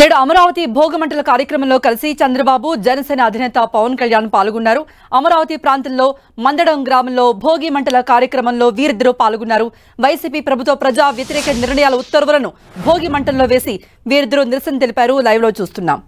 నేడు అమరావతి భోగమంటల కార్యక్రమంలో కలిసి చంద్రబాబు జనసేన అధినేత పవన్ కళ్యాణ్ పాల్గొన్నారు అమరావతి ప్రాంతంలో మందడం గ్రామంలో భోగి మంటల కార్యక్రమంలో వీరిద్దరూ పాల్గొన్నారు వైసీపీ ప్రభుత్వ ప్రజా వ్యతిరేక నిర్ణయాల ఉత్తర్వులను భోగి మంటల్లో వేసి వీరిద్దరూ నిరసన తెలిపారు లైవ్ లో చూస్తున్నాం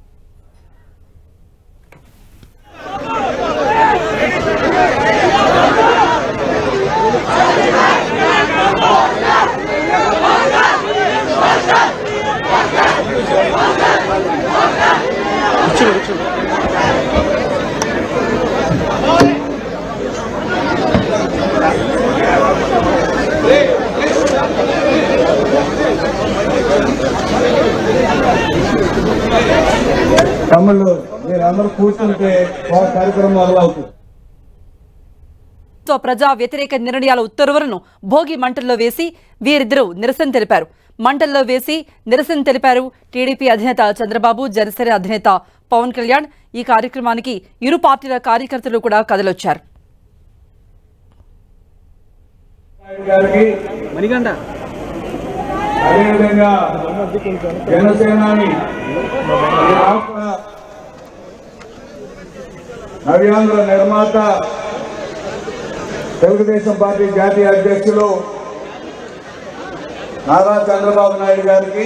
తమ్ముళ్ళు మీరు అందరూ కూర్చుంటే ఒక కార్యక్రమం మొదలవుతుంది ప్రభుత్వ ప్రజా వ్యతిరేక నిర్ణయాల ఉత్తర్వులను భోగి మంటల్లో వేసి వీరిద్దరూ నిరసన తెలిపారు మంటల్లో వేసి నిరసన తెలిపారు టీడీపీ అధినేత చంద్రబాబు జనసేన అధినేత పవన్ కళ్యాణ్ ఈ కార్యక్రమానికి ఇరు పార్టీల కార్యకర్తలు కూడా కదలొచ్చారు నాయుడు గారికి మణిగండ అదేవిధంగా జనసేనాని ఈ రాష్ట్ర నవ్యాంధ్ర నిర్మాత తెలుగుదేశం పార్టీ జాతీయ అధ్యక్షులు నారా చంద్రబాబు నాయుడు గారికి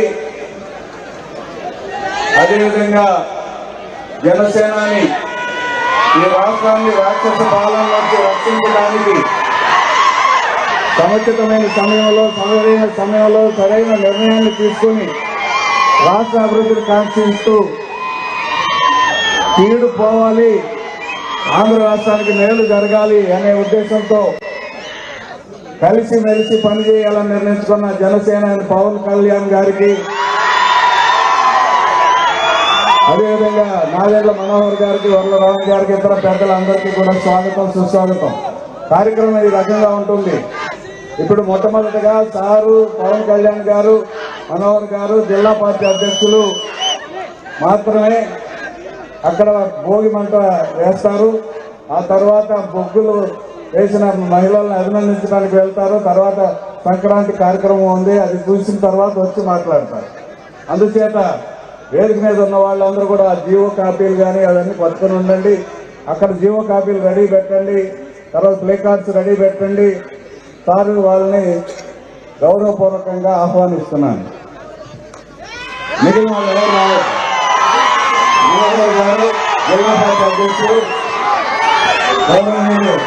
అదేవిధంగా జనసేనాని ఈ రాష్ట్రాన్ని రాక్షస పాలన నుంచి రక్షించడానికి సముచితమైన సమయంలో సరైన సమయంలో సరైన నిర్ణయాన్ని తీసుకొని రాష్ట్ర అభివృద్ధిని కాంక్షిస్తూ కీడు పోవాలి ఆంధ్ర రాష్ట్రానికి మేలు జరగాలి అనే ఉద్దేశంతో కలిసి మెలిసి పనిచేయాలని నిర్ణయించుకున్న జనసేన పవన్ కళ్యాణ్ గారికి అదేవిధంగా నాదెండ్ల మనోహర్ గారికి వరలరావు గారికి ఇతర పెద్దలందరికీ కూడా స్వాగతం సుస్వాగతం కార్యక్రమం ఈ రకంగా ఉంటుంది ఇప్పుడు మొట్టమొదటిగా సారు పవన్ కళ్యాణ్ గారు మనోహర్ గారు జిల్లా పార్టీ అధ్యక్షులు మాత్రమే అక్కడ భోగి మంట వేస్తారు ఆ తర్వాత బొగ్గులు వేసిన మహిళలను అభినందించడానికి వెళ్తారు తర్వాత సంక్రాంతి కార్యక్రమం ఉంది అది చూసిన తర్వాత వచ్చి మాట్లాడతారు అందుచేత వేదిక మీద ఉన్న వాళ్ళందరూ కూడా జీవో కాపీలు కానీ అవన్నీ పట్టుకొని ఉండండి అక్కడ జీవో కాపీలు రెడీ పెట్టండి తర్వాత ప్లే కార్డ్స్ రెడీ పెట్టండి సార్ వాళ్ళని గౌరవపూర్వకంగా ఆహ్వానిస్తున్నాను మిగిలిన వాళ్ళు ఎవరు రాలేదు మనోహర్ గారు జిల్లా పార్టీ అధ్యక్షుడు గౌరవనీయులు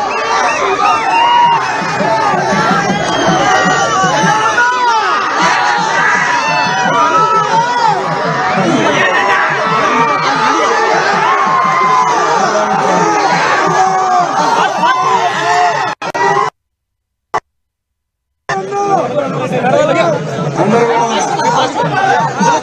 అందరూ కూడా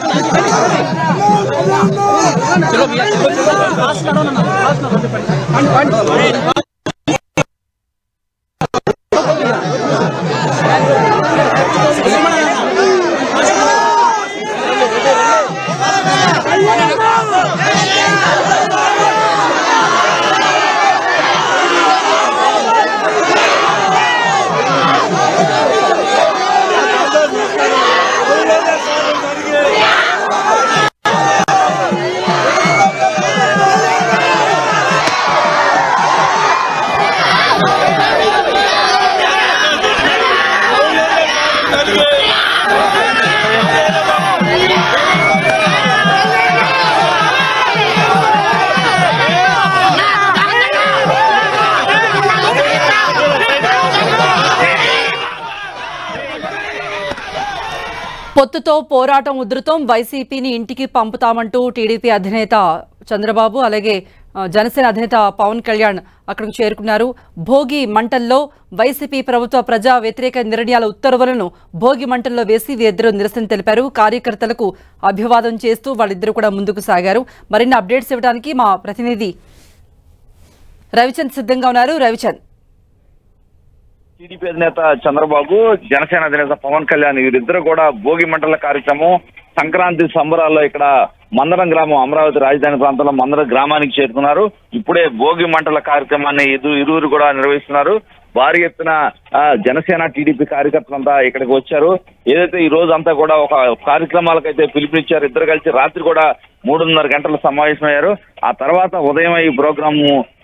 పొత్తుతో పోరాటం ఉధృతం వైసీపీని ఇంటికి పంపుతామంటూ టీడీపీ అధినేత చంద్రబాబు అలాగే ఆ, జనసేన అధినేత పవన్ కళ్యాణ్ అక్కడికి చేరుకున్నారు భోగి మంటల్లో వైసీపీ ప్రభుత్వ ప్రజా వ్యతిరేక నిర్ణయాల ఉత్తర్వులను భోగి మంటల్లో వేసి వీరిద్దరూ నిరసన తెలిపారు కార్యకర్తలకు అభివాదం చేస్తూ వాళ్ళిద్దరూ కూడా ముందుకు సాగారు మరిన్ని అప్డేట్స్ ఇవ్వడానికి మా ప్రతినిధి రవిచంద్ సిద్ధంగా ఉన్నారు రవిచంద్ టీడీపీ అధినేత చంద్రబాబు జనసేన అధినేత పవన్ కళ్యాణ్ వీరిద్దరు కూడా భోగి మంటల కార్యక్రమం సంక్రాంతి సంబరాల్లో ఇక్కడ మందరం గ్రామం అమరావతి రాజధాని ప్రాంతంలో మందరం గ్రామానికి చేరుకున్నారు ఇప్పుడే భోగి మంటల కార్యక్రమాన్ని ఇరు ఇరువురు కూడా నిర్వహిస్తున్నారు భారీ ఎత్తున ఆ, జనసేన టీడీపీ కార్యకర్తలంతా ఇక్కడికి వచ్చారు ఏదైతే ఈ రోజు అంతా కూడా ఒక కార్యక్రమాలకైతే పిలుపునిచ్చారు ఇద్దరు కలిసి రాత్రి కూడా మూడున్నర గంటలు సమావేశమయ్యారు ఆ తర్వాత ఉదయం ఈ ప్రోగ్రామ్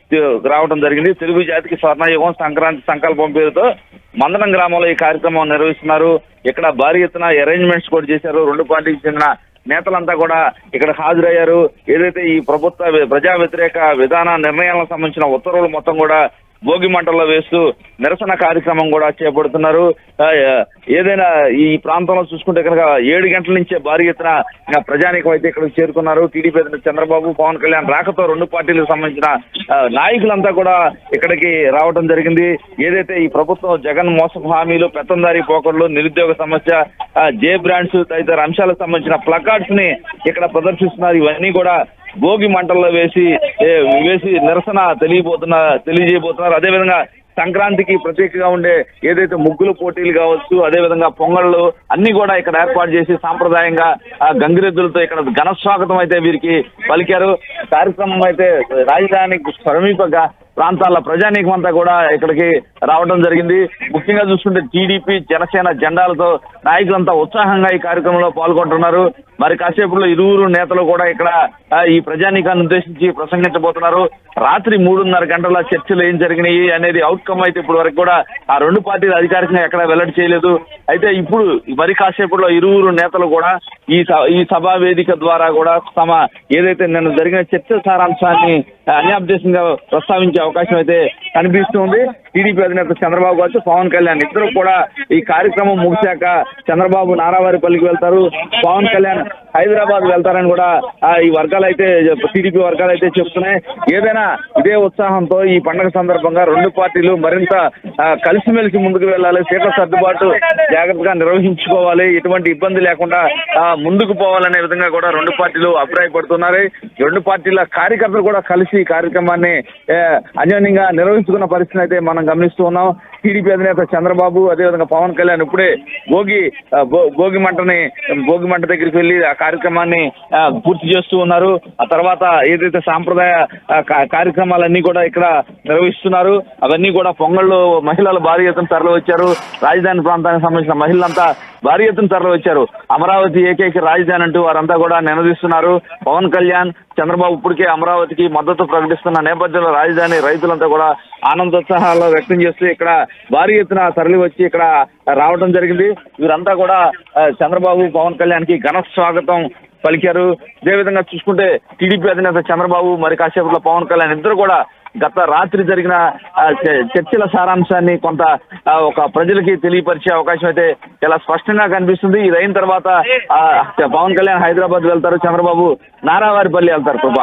రావడం జరిగింది తెలుగు జాతికి స్వర్ణయుగం సంక్రాంతి సంకల్పం పేరుతో మందనం గ్రామంలో ఈ కార్యక్రమం నిర్వహిస్తున్నారు ఇక్కడ భారీ ఎత్తున అరేంజ్మెంట్స్ కూడా చేశారు రెండు పార్టీకి చెందిన నేతలంతా కూడా ఇక్కడ హాజరయ్యారు ఏదైతే ఈ ప్రభుత్వ వ్య- ప్రజా వ్యతిరేక విధాన నిర్ణయాలకు సంబంధించిన ఉత్తర్వులు మొత్తం కూడా భోగి మంటల్లో వేస్తూ నిరసన కార్యక్రమం కూడా చేపడుతున్నారు ఆ, ఏదైనా ఈ ప్రాంతంలో చూసుకుంటే కనుక ఏడు గంటల నుంచే భారీ ఎత్తున ఆ, ప్రజానీకం అయితే ఇక్కడికి చేరుకున్నారు టీడీపీ అధినేత చంద్రబాబు పవన్ కళ్యాణ్ రాకతో రెండు పార్టీలకు సంబంధించిన ఆ, నాయకులంతా కూడా ఇక్కడికి రావడం జరిగింది ఏదైతే ఈ ప్రభుత్వం జగన్ మోసపు హామీలు పెత్తందారీ పోకడలు నిరుద్యోగ సమస్య ఆ, జే బ్రాండ్స్ తదితర అంశాలకు సంబంధించిన ప్లకార్డ్స్ ని ఇక్కడ ప్రదర్శిస్తున్నారు ఇవన్నీ కూడా భోగి మంటల్లో వేసి ఏ, వేసి నిరసన తెలియబోతున్న తెలియజేయబోతున్నారు అదేవిధంగా సంక్రాంతికి ప్రత్యేకంగా ఉండే ఏదైతే ముగ్గులు పోటీలు కావచ్చు అదే విధంగా పొంగళ్ళు అన్ని కూడా ఇక్కడ ఏర్పాటు చేసి సాంప్రదాయంగా ఆ గంగిరెద్దులతో ఇక్కడ ఘన స్వాగతం అయితే వీరికి పలికారు కార్యక్రమం అయితే రాజధానికి సమీపంగా ప్రాంతాల ప్రజానీకం అంతా కూడా ఇక్కడికి రావడం జరిగింది ముఖ్యంగా చూసుకుంటే టీడీపీ జనసేన జెండాలతో నాయకులంతా ఉత్సాహంగా ఈ కార్యక్రమంలో పాల్గొంటున్నారు మరి కాసేపులో ఇరువురు నేతలు కూడా ఇక్కడ ఆ, ఈ ప్రజానీకాన్ని ఉద్దేశించి ప్రసంగించబోతున్నారు రాత్రి మూడున్నర గంటల చర్చలు ఏం జరిగినాయి అనేది అవుట్కమ్ అయితే ఇప్పుడు వరకు కూడా ఆ రెండు పార్టీలు అధికారికంగా ఎక్కడ వెల్లడి చేయలేదు అయితే ఇప్పుడు మరి కాసేపులో ఇరువురు నేతలు కూడా ఈ స- ఈ సభా వేదిక ద్వారా కూడా తమ ఏదైతే నిన్న జరిగిన చర్చ సారాంశాన్ని ఆ, అన్యాపదేశంగా ప్రస్తావించే అవకాశం అయితే కనిపిస్తుంది టీడీపీ అధినేత చంద్రబాబు కావచ్చు పవన్ కళ్యాణ్ ఇద్దరు కూడా ఈ కార్యక్రమం ముగిశాక చంద్రబాబు నారావారిపల్లికి వెళ్తారు పవన్ కళ్యాణ్ హైదరాబాద్ వెళ్తారని కూడా ఆ, ఈ వర్గాలు అయితే టీడీపీ వర్గాలు అయితే చెప్తున్నాయి ఏదైనా ఇదే ఉత్సాహంతో ఈ పండగ సందర్భంగా రెండు పార్టీలు మరింత ఆ, కలిసిమెలిసి ముందుకు వెళ్ళాలి సీట్ల సర్దుబాటు జాగ్రత్తగా నిర్వహించుకోవాలి ఎటువంటి ఇబ్బంది లేకుండా ఆ, ముందుకు పోవాలనే విధంగా కూడా రెండు పార్టీలు అభిప్రాయపడుతున్నారు ఈ రెండు పార్టీల కార్యకర్తలు కూడా కలిసి ఈ కార్యక్రమాన్ని ఏ, అన్యోన్యంగా నిర్వహించుకున్న పరిస్థితిని అయితే మనం గమనిస్తూ ఉన్నాం టీడీపీ అధినేత చంద్రబాబు అదేవిధంగా పవన్ కళ్యాణ్ ఇప్పుడే భోగి ఆ, భో- భోగి మంటని భోగి మంట దగ్గరికి వెళ్ళి ఆ కార్యక్రమాన్ని ఆ, పూర్తి చేస్తూ ఉన్నారు ఆ తర్వాత ఏదైతే సాంప్రదాయ ఆ, కా- కార్యక్రమాలన్నీ కూడా ఇక్కడ నిర్వహిస్తున్నారు అవన్నీ కూడా పొంగళ్ళు మహిళలు భారీ ఎత్తున తరలి వచ్చారు రాజధాని ప్రాంతానికి సంబంధించిన మహిళలంతా భారీ ఎత్తున తరలి వచ్చారు అమరావతి ఏకైక రాజధాని అంటూ వారంతా కూడా నినదిస్తున్నారు పవన్ కళ్యాణ్ చంద్రబాబు ఇప్పటికే అమరావతికి మద్దతు ప్రకటిస్తున్న నేపథ్యంలో రాజధాని రైతులంతా కూడా ఆనందోత్సాహాలు వ్యక్తం చేస్తూ ఇక్కడ భారీ ఎత్తున తరలి వచ్చి ఇక్కడ రావడం జరిగింది వీరంతా కూడా ఆ, చంద్రబాబు పవన్ కళ్యాణ్ కి ఘన స్వాగతం పలికారు అదేవిధంగా చూసుకుంటే టీడీపీ అధినేత చంద్రబాబు మరి కాసేపట్లో పవన్ కళ్యాణ్ ఇద్దరు కూడా గత రాత్రి జరిగిన ఆ, చ- చర్చల సారాంశాన్ని కొంత ఆ, ఒక ప్రజలకి తెలియపరిచే అవకాశం అయితే చాలా స్పష్టంగా కనిపిస్తుంది ఇది అయిన తర్వాత ఆ, పవన్ కళ్యాణ్ హైదరాబాద్ వెళ్తారు చంద్రబాబు నారావారిపల్లి వెళ్తారు ప్రభా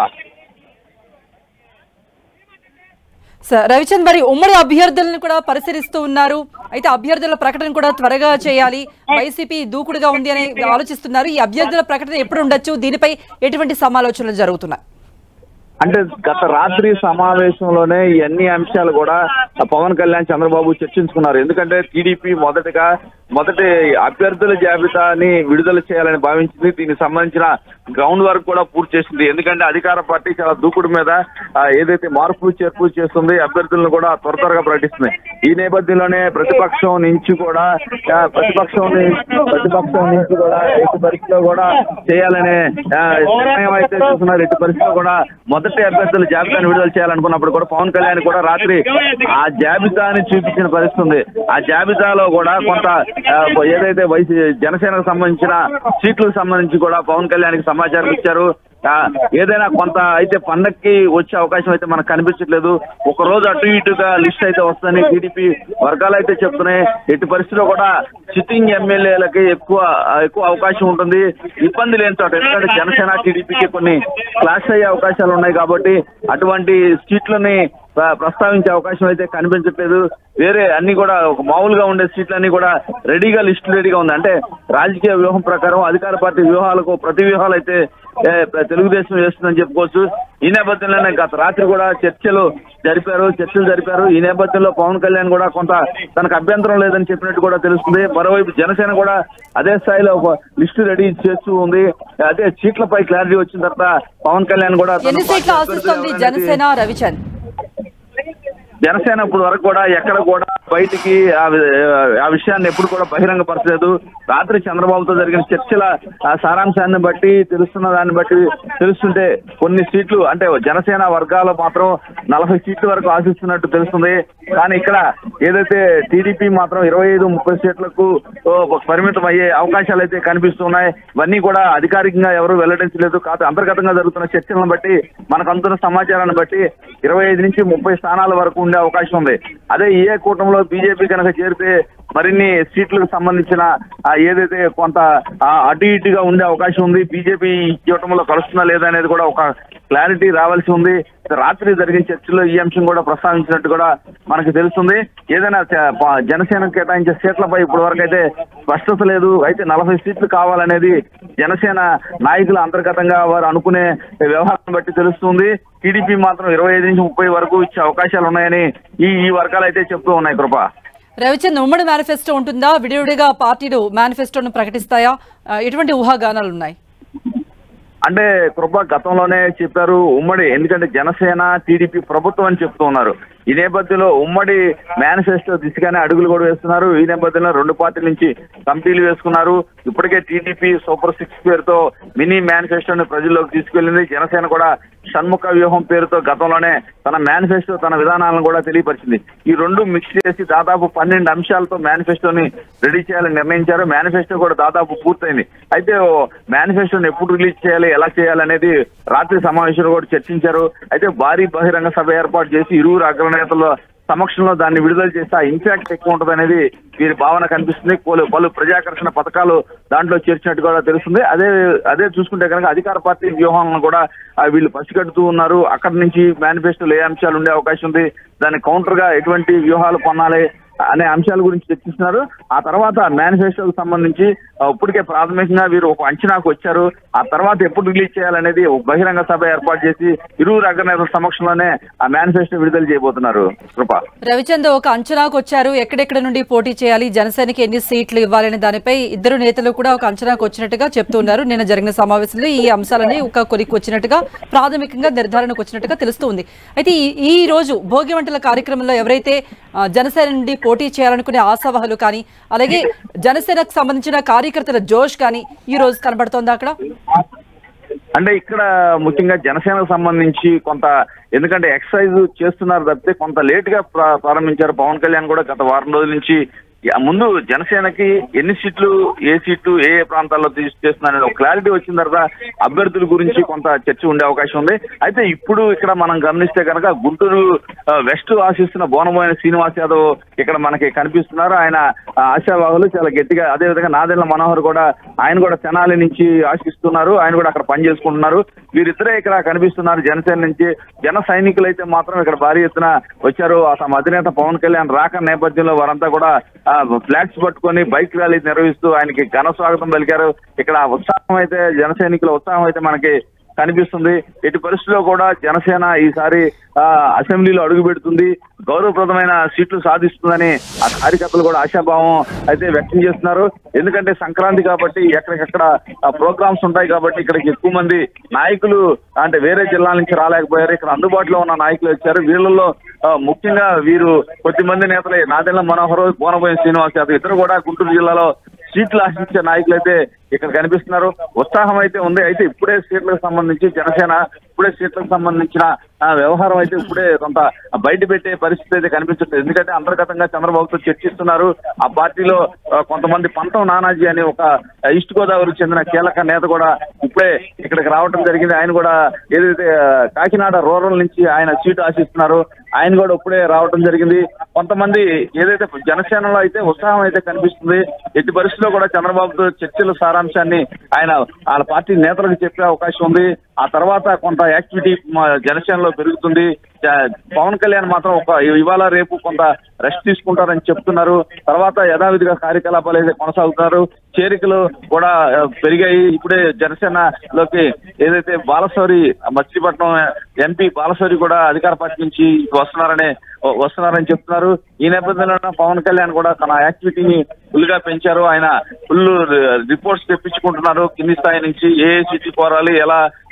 సార్ రవిచంద్ మరి ఉమ్మడి అభ్యర్థులను కూడా పరిశీలిస్తూ ఉన్నారు అయితే అభ్యర్థుల ప్రకటన కూడా త్వరగా చేయాలి వైసీపీ దూకుడుగా ఉంది అని ఆలోచిస్తున్నారు ఈ అభ్యర్థుల ప్రకటన ఎప్పుడు ఉండొచ్చు దీనిపై ఎటువంటి సమాలోచనలు జరుగుతున్నాయి అంటే గత రాత్రి సమావేశంలోనే ఈ అన్ని అంశాలు కూడా పవన్ కళ్యాణ్ చంద్రబాబు చర్చించుకున్నారు ఎందుకంటే టీడీపీ మొదటగా మొదటి అభ్యర్థుల జాబితాని విడుదల చేయాలని భావించింది దీనికి సంబంధించిన గ్రౌండ్ వర్క్ కూడా పూర్తి చేసింది ఎందుకంటే అధికార పార్టీ చాలా దూకుడు మీద ఆ, ఏదైతే మార్పులు చేర్పులు చేస్తుంది అభ్యర్థులను కూడా త్వర త్వరగా ప్రకటిస్తుంది ఈ నేపథ్యంలోనే ప్రతిపక్షం నుంచి కూడా ఆ, ప్రతిపక్షం ని- ప్రతిపక్షం నుంచి కూడా ఎట్టి పరిస్థితిలో కూడా చేయాలనే ఆ, నిర్ణయం అయితే తీసుకున్నారు ఎట్టి పరిస్థితిలో కూడా మొదటి అభ్యర్థుల జాబితాను విడుదల చేయాలనుకున్నప్పుడు కూడా పవన్ కళ్యాణ్ కూడా రాత్రి ఆ జాబితాని చూపించిన పరిస్థితి ఉంది ఆ జాబితాలో కూడా కొంత ఆ, ఏదైతే వైసీ జనసేనకు సంబంధించిన సీట్లకు సంబంధించి కూడా పవన్ కళ్యాణ్కి సమాచారం ఇచ్చారు ఆ, ఏదైనా కొంత అయితే పండక్కి వచ్చే అవకాశం అయితే మనకు కనిపించట్లేదు ఒక రోజు అటు ఇటుగా లిస్ట్ అయితే వస్తుందని టీడీపీ వర్గాలు అయితే చెప్తున్నాయి ఎట్టి పరిస్థితిలో కూడా సిట్టింగ్ ఎమ్మెల్యేలకి ఎక్కువ ఎక్కువ అవకాశం ఉంటుంది ఇబ్బంది లేని చోట ఎందుకంటే జనసేన టీడీపీకి కొన్ని క్లాష్ అయ్యే అవకాశాలు ఉన్నాయి కాబట్టి అటువంటి సీట్లని ప్ర- ప్రస్తావించే అవకాశం అయితే కనిపించట్లేదు వేరే అన్ని కూడా ఒక మామూలుగా ఉండే సీట్లన్నీ కూడా రెడీగా లిస్ట్ రెడీగా ఉంది అంటే రాజకీయ వ్యూహం ప్రకారం అధికార పార్టీ వ్యూహాలకు ప్రతి వ్యూహాలు అయితే ఏ, తెలుగుదేశం చేస్తుందని చెప్పుకోవచ్చు ఈ నేపథ్యంలోనే గత రాత్రి కూడా చర్చలు జరిపారు చర్చలు జరిపారు ఈ నేపథ్యంలో పవన్ కళ్యాణ్ కూడా కొంత తనకు అభ్యంతరం లేదని చెప్పినట్టు కూడా తెలుస్తుంది మరోవైపు జనసేన కూడా అదే స్థాయిలో ఒక లిస్టు రెడీ చేస్తూ ఉంది అదే సీట్లపై క్లారిటీ వచ్చిన తర్వాత పవన్ కళ్యాణ్ కూడా తన ఎన్ని పార్టీ సీట్లు అభ్యర్థులు ఆశిస్తోంది ఎవరనేది- జనసేన రవిచంద్ జనసేన ఇప్పుడు వరకు కూడా ఎక్కడ కూడా బయటికి ఆ వి- ఆ విషయాన్ని ఎప్పుడు కూడా బహిరంగపరచలేదు రాత్రి చంద్రబాబుతో జరిగిన చర్చల ఆ సారాంశాన్ని బట్టి తెలుస్తున్న దాన్ని బట్టి తెలుస్తుంటే కొన్ని సీట్లు అంటే జనసేన వర్గాలు మాత్రం నలభై సీట్ల వరకు ఆశిస్తున్నట్టు తెలుస్తుంది కానీ ఇక్కడ ఏదైతే టీడీపీ మాత్రం ఇరవై ఐదు ముప్పై సీట్లకు ఓ, పరిమితం అయ్యే అవకాశాలు అయితే కనిపిస్తున్నాయి ఇవన్నీ కూడా అధికారికంగా ఎవరు వెల్లడించలేదు కాదు అంతర్గతంగా జరుగుతున్న చర్చలను బట్టి మనకు అందుతున్న సమాచారాన్ని బట్టి ఇరవై ఐదు నుంచి ముప్పై స్థానాల వరకు ఉండే అవకాశం ఉంది అదే ఏ కూటమిలో బీజేపీ కనుక చేరితే మరిన్ని సీట్లకు సంబంధించిన ఆ, ఏదైతే కొంత ఆ, అటు ఇటుగా ఉండే అవకాశం ఉంది బీజేపీ ఈ కూటమిలో కలుస్తుందా లేదా అనేది కూడా ఒక క్లారిటీ రావాల్సి ఉంది రాత్రి జరిగిన చర్చలో ఈ అంశం కూడా ప్రస్తావించినట్టు కూడా మనకు తెలుస్తుంది ఏదైనా చ- ప- జనసేన కేటాయించే సీట్లపై ఇప్పటి వరకు అయితే స్పష్టత లేదు అయితే నలభై సీట్లు కావాలనేది జనసేన నాయకుల అంతర్గతంగా వారు అనుకునే వ్యవహారం బట్టి తెలుస్తుంది టీడీపీ మాత్రం ఇరవై ఐదు నుంచి ముప్పై వరకు ఇచ్చే అవకాశాలు ఉన్నాయని ఈ ఈ వర్గాలు అయితే చెప్తూ ఉన్నాయి కృప రవిచంద్ ఉమ్మడి మేనిఫెస్టో ఉంటుందా విడివిడిగా పార్టీలు మేనిఫెస్టోను ప్రకటిస్తాయా ఆ, ఎటువంటి ఊహాగానాలు ఉన్నాయి అంటే కృప గతంలోనే చెప్పారు ఉమ్మడి ఎందుకంటే జనసేన టీడీపీ ప్రభుత్వం అని చెప్తూ ఉన్నారు ఈ నేపథ్యంలో ఉమ్మడి మేనిఫెస్టో దిశగానే అడుగులు కూడా వేస్తున్నారు ఈ నేపథ్యంలో రెండు పార్టీల నుంచి కమిటీలు వేసుకున్నారు ఇప్పటికే టీడీపీ సూపర్ సిక్స్ పేరుతో మినీ మేనిఫెస్టోని ప్రజల్లోకి తీసుకెళ్లింది జనసేన కూడా షణ్ముఖ వ్యూహం పేరుతో గతంలోనే తన మేనిఫెస్టో తన విధానాలను కూడా తెలియపరిచింది ఈ రెండు మిక్స్ చేసి దాదాపు పన్నెండు అంశాలతో మేనిఫెస్టోని రెడీ చేయాలని నిర్ణయించారు మేనిఫెస్టో కూడా దాదాపు పూర్తయింది అయితే మేనిఫెస్టోని ఎప్పుడు రిలీజ్ చేయాలి ఎలా చేయాలి అనేది రాత్రి సమావేశంలో కూడా చర్చించారు అయితే భారీ బహిరంగ సభ ఏర్పాటు చేసి ఇరువురు అగ్రనేతల సమక్షంలో దాన్ని విడుదల చేస్తే ఆ ఇంపాక్ట్ ఎక్కువ ఉంటుంది అనేది వీరి భావన కనిపిస్తుంది పలు పలు ప్రజాకర్షణ పథకాలు దాంట్లో చేర్చినట్టు కూడా తెలుస్తుంది అదే అదే చూసుకుంటే కనుక అధికార పార్టీ వ్యూహాలను కూడా ఆ, వీళ్ళు పసిగడుతూ ఉన్నారు అక్కడి నుంచి మేనిఫెస్టోలో ఏ అంశాలు ఉండే అవకాశం ఉంది దాని కౌంటర్ గా ఎటువంటి వ్యూహాలు పొందాలి అనే అంశాల గురించి చర్చిస్తున్నారు ఆ తర్వాత మేనిఫెస్టోకి సంబంధించి ఆ, ఇప్పటికే ప్రాథమికంగా వీరు ఒక అంచనాకు వచ్చారు ఆ తర్వాత ఎప్పుడు రిలీజ్ చేయాలనేది ఒక బహిరంగ సభ ఏర్పాటు చేసి ఇరువురు అగ్రనేతల సమక్షంలోనే ఆ మేనిఫెస్టో విడుదల చేయబోతున్నారు కృప రవిచంద్ ఒక అంచనాకు వచ్చారు ఎక్కడెక్కడ నుండి పోటీ చేయాలి జనసేనకి ఎన్ని సీట్లు ఇవ్వాలనే దానిపై ఇద్దరు నేతలు కూడా ఒక అంచనాకు వచ్చినట్టుగా చెప్తున్నారు నిన్న జరిగిన సమావేశంలో ఈ అంశాలని ఒక కొలికి వచ్చినట్టుగా ప్రాథమికంగా నిర్ధారణకు వచ్చినట్టుగా తెలుస్తుంది అయితే ఈ- ఈ రోజు భోగి వంటల కార్యక్రమంలో ఎవరైతే ఆ, జనసేన నుండి పోటీ చేయాలనుకునే ఆశావహులు కానీ అలాగే జనసేనకు సంబంధించిన కార్యకర్తల జోష్ కానీ ఈ రోజు కనబడుతోంది అక్కడ అంటే ఇక్కడ ముఖ్యంగా జనసేనకు సంబంధించి కొంత ఎందుకంటే ఎక్సర్సైజ్ చేస్తున్నారు తప్పితే కొంత లేట్ గా ప్రా- ప్రారంభించారు పవన్ కళ్యాణ్ కూడా గత వారం రోజుల నుంచి ఆ ముందు జనసేనకి ఎన్ని సీట్లు ఏ సీట్లు ఏ ఏ ప్రాంతాల్లో తీసి చేస్తున్నారనే ఒక క్లారిటీ వచ్చిన తర్వాత అభ్యర్థుల గురించి కొంత చర్చ ఉండే అవకాశం ఉంది అయితే ఇప్పుడు ఇక్కడ మనం గమనిస్తే కనుక గుంటూరు ఆ, వెస్ట్ ఆశిస్తున్న బోనబోయిన శ్రీనివాస్ యాదవ్ ఇక్కడ మనకి కనిపిస్తున్నారు ఆయన ఆ, ఆశావాహులు చాలా గట్టిగా అదే విధంగా నాదెళ్ల మనోహర్ కూడా ఆయన కూడా తెనాలి నుంచి ఆశిస్తున్నారు ఆయన కూడా అక్కడ పని చేసుకుంటున్నారు వీరిద్దరే ఇక్కడ కనిపిస్తున్నారు జనసేన నుంచి జన సైనికులు అయితే మాత్రం ఇక్కడ భారీ ఎత్తున వచ్చారు ఆ తమ అధినేత పవన్ కళ్యాణ్ రాక నేపథ్యంలో వారంతా కూడా ఫ్లాగ్స్ పట్టుకొని బైక్ ర్యాలీ నిర్వహిస్తూ ఆయనకి ఘన స్వాగతం పలికారు ఇక్కడ ఉత్సాహం అయితే జన సైనికుల ఉత్సాహం అయితే మనకి కనిపిస్తుంది ఎట్టి పరిస్థితుల్లో కూడా జనసేన ఈసారి ఆ, అసెంబ్లీలో అడుగు పెడుతుంది గౌరవప్రదమైన సీట్లు సాధిస్తుందని ఆ కార్యకర్తలు కూడా ఆశాభావం అయితే వ్యక్తం చేస్తున్నారు ఎందుకంటే సంక్రాంతి కాబట్టి ఎక్కడికక్కడ ప్రోగ్రామ్స్ ఉంటాయి కాబట్టి ఇక్కడికి ఎక్కువ మంది నాయకులు అంటే వేరే జిల్లాల నుంచి రాలేకపోయారు ఇక్కడ అందుబాటులో ఉన్న నాయకులు వచ్చారు వీళ్ళల్లో ఆ, ముఖ్యంగా వీరు కొద్దిమంది నేతలే నాదెళ్ల మనోహర్ బోనబోయిన శ్రీనివాస్ యాదవ్ ఇద్దరు కూడా గుంటూరు జిల్లాలో సీట్లు ఆశించే నాయకులు అయితే ఇక్కడ కనిపిస్తున్నారు ఉత్సాహం అయితే ఉంది అయితే ఇప్పుడే సీట్లకు సంబంధించి జనసేన ఇప్పుడే సీట్లకు సంబంధించిన ఆ, వ్యవహారం అయితే ఇప్పుడే కొంత బయట పెట్టే పరిస్థితి అయితే కనిపించట్లేదు ఎందుకంటే అంతర్గతంగా చంద్రబాబుతో చర్చిస్తున్నారు ఆ పార్టీలో ఆ, కొంతమంది పంతం నానాజీ అనే ఒక ఈస్ట్ గోదావరికి చెందిన కీలక నేత కూడా ఇప్పుడే ఇక్కడికి రావడం జరిగింది ఆయన కూడా ఏదైతే ఆ, కాకినాడ రూరల్ నుంచి ఆయన సీటు ఆశిస్తున్నారు ఆయన కూడా ఇప్పుడే రావడం జరిగింది కొంతమంది ఏదైతే జనసేనలో అయితే ఉత్సాహం అయితే కనిపిస్తుంది ఎట్టి పరిస్థితుల్లో కూడా చంద్రబాబుతో చర్చల సారాంశాన్ని ఆయన వాళ్ళ పార్టీ నేతలకు చెప్పే అవకాశం ఉంది ఆ తర్వాత కొంత యాక్టివిటీ మా జనసేనలో పెరుగుతుంది జ- పవన్ కళ్యాణ్ మాత్రం ఒక ఇవాళ రేపు కొంత రెస్ట్ తీసుకుంటారని చెప్తున్నారు తర్వాత యథావిధిగా కార్యకలాపాలు అయితే కొనసాగుతున్నారు చేరికలు కూడా ఆ, పెరిగాయి ఇప్పుడే జనసేనలోకి ఏదైతే బాలశౌరి మచిలీపట్నం ఎంపీ బాలశౌరి కూడా అధికార పార్టీ నుంచి వస్తున్నారనే వస్తున్నారని చెప్తున్నారు ఈ నేపథ్యంలో పవన్ కళ్యాణ్ కూడా తన యాక్టివిటీని ఫుల్ గా పెంచారు ఆయన ఫుల్ రిపోర్ట్స్ తెప్పించుకుంటున్నారు కింది స్థాయి నుంచి ఏ ఏ సీట్లు కోరాలి ఎలా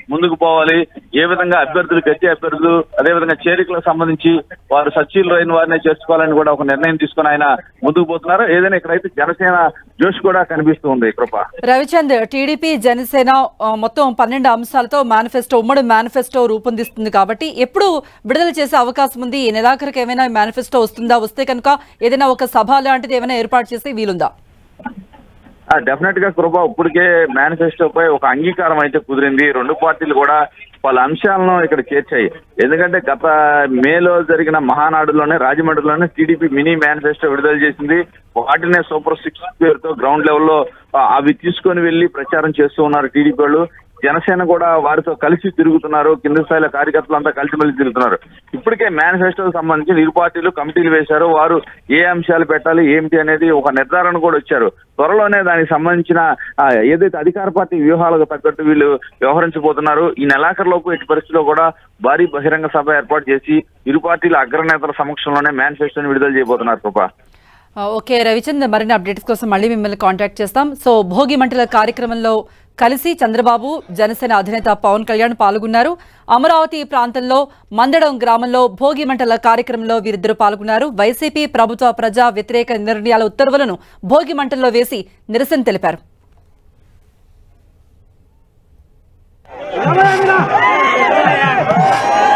ముందుకు పోవాలి ఏ విధంగా అభ్యర్థులు గట్టి అభ్యర్థులు అదేవిధంగా చేరికలకు సంబంధించి వారు సచీలు అయిన వారినే చేసుకోవాలని కూడా ఒక నిర్ణయం తీసుకుని ఆయన ముందుకు పోతున్నారు ఏదైనా ఇక్కడైతే జనసేన జోష్ కూడా కనిపిస్తూ ఉంది కృప రవిచంద్ టీడీపీ జనసేన ఆ, మొత్తం పన్నెండు అంశాలతో మేనిఫెస్టో ఉమ్మడి మేనిఫెస్టో రూపొందిస్తుంది కాబట్టి ఎప్పుడు విడుదల చేసే అవకాశం ఉంది ఈ నెలాఖరికి ఏమైనా మేనిఫెస్టో వస్తుందా వస్తే కనుక ఏదైనా ఒక సభ లాంటిది ఏమైనా ఏర్పాటు చేసి వీలుందా డెఫినెట్ గా కృప ఇప్పటికే మేనిఫెస్టో పై ఒక అంగీకారం అయితే కుదిరింది రెండు పార్టీలు కూడా వాళ్ళ అంశాలను ఇక్కడ చేర్చాయి ఎందుకంటే గత మేలో జరిగిన మహానాడులోనే రాజమండ్రిలోనే టీడీపీ మినీ మేనిఫెస్టో విడుదల చేసింది వాటినే సూపర్ సిక్స్ పేరుతో గ్రౌండ్ లెవెల్లో ఆ, అవి తీసుకొని వెళ్లి ప్రచారం చేస్తూ ఉన్నారు టీడీపీ వాళ్ళు జనసేన కూడా వారితో కలిసి తిరుగుతున్నారు కింద స్థాయిలో కార్యకర్తలు అంతా కలిసి మెలిసి తిరుగుతున్నారు ఇప్పటికే మేనిఫెస్టోకి సంబంధించి ఇరు పార్టీలు కమిటీలు వేశారు వారు ఏ అంశాలు పెట్టాలి ఏమిటి అనేది ఒక నిర్ధారణ కూడా వచ్చారు త్వరలోనే దానికి సంబంధించిన ఆ, ఏదైతే అధికార పార్టీ వ్యూహాలకు తగ్గట్టు వీళ్ళు వ్యవహరించబోతున్నారు ఈ నెలాఖరులోపు ఎట్టి పరిస్థితిలో కూడా భారీ బహిరంగ సభ ఏర్పాటు చేసి ఇరు పార్టీల అగ్రనేతల సమక్షంలోనే మేనిఫెస్టోని విడుదల చేయబోతున్నారు కృప ఆ, ఓకే రవిచంద్ మరిన్ని అప్డేట్స్ కోసం మళ్ళీ మిమ్మల్ని కాంటాక్ట్ చేస్తాం సో భోగి మంటల కార్యక్రమంలో కలిసి చంద్రబాబు జనసేన అధినేత పవన్ కళ్యాణ్ పాల్గొన్నారు అమరావతి ప్రాంతంలో మందడం గ్రామంలో భోగి మంటల కార్యక్రమంలో వీరిద్దరు పాల్గొన్నారు వైసీపీ ప్రభుత్వ ప్రజా వ్యతిరేక నిర్ణయాల ఉత్తర్వులను భోగి మంటల్లో వేసి నిరసన తెలిపారు Vamos,